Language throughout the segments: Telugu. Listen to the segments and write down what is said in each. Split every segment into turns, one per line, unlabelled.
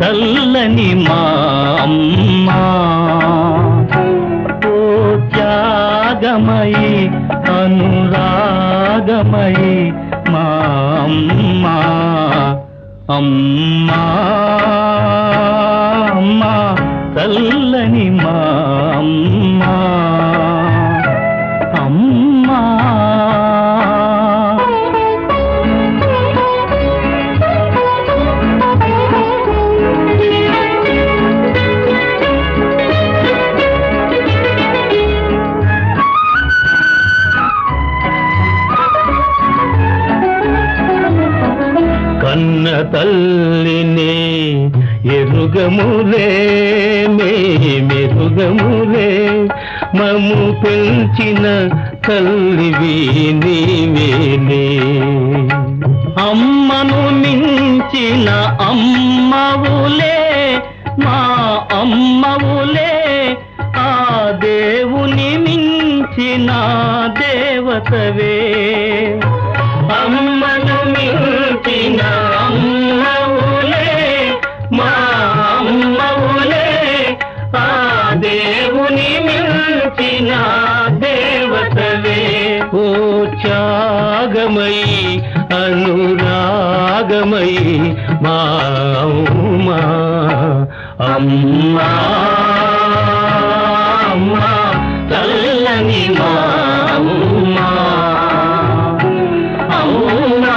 చల్లని మా అమ్మా ఓ త్యాగమయి అనురాగమయి మా అమ్మా అమ్మా అమ్మా చల్లని మా అమ్మా అమ్మా కన్న తల్లిని ఎరుగములే మెరుగములే మము పెంచిన తల్లివి నీవేలే అమ్మను మించిన అమ్మవులే మా అమ్మవులే ఆ దేవుని మించిన దేవతవే అమ్మను మించిన అమ్మవులే మా అమ్మవులే ఆ దేవుని మించిన దేవతవే ఓ త్యాగమై అనురాగమై మా అమ్మా అమ్మా అమ్మా చల్లని మా అమ్మా అమ్మా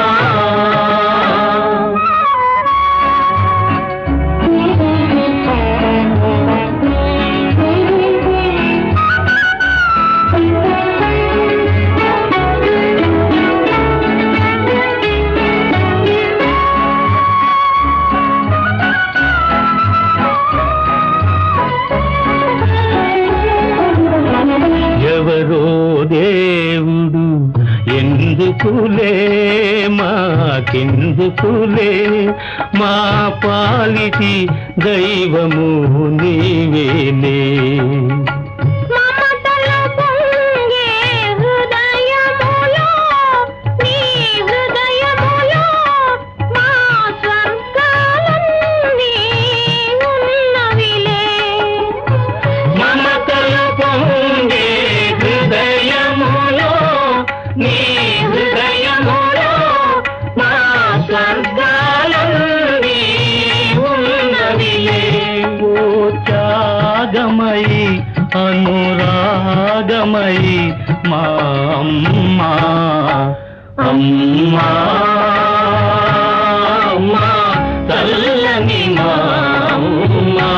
ఎవరో దేవుడు ఎందుకులే మాకెందుకులే మా పాలిటి దైవము నీవేలే
మమతల పొంగే హృదయములో నీ హృదయములో మా స్వర్గాలన్నీ ఉన్నవిలే
మమతల పొంగే హృదయములో నీ హృదయములో మా స్వర్గాలన్నీ ఉన్నవిలే ఓ త్యాగమయి అనురాగమయి మా అమ్మా అమ్మా అమ్మా చల్లని మా అమ్మా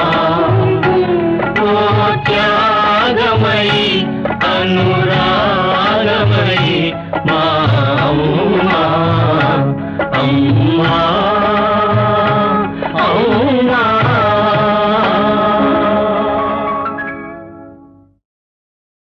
ఓ త్యాగమై అనురాగమై మా